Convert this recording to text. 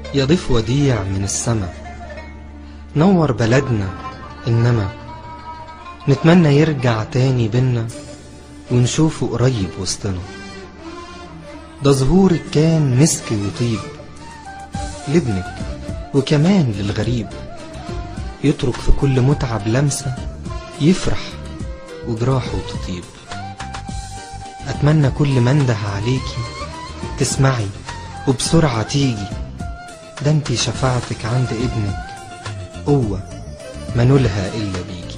يا ضيف وديع من السما نور بلدنا إنما نتمنى يرجع تاني بينا ونشوفه قريب وسطنا ده ظهورك كان مسك وطيب لابنك وكمان للغريب يترك في كل متعب لمسة يفرح وجراحه تطيب أتمنى كل ما انده عليكي تسمعي وبسرعة تيجي ده انتي شفاعتك عند ابنك قوة ما نلها إلا بيكي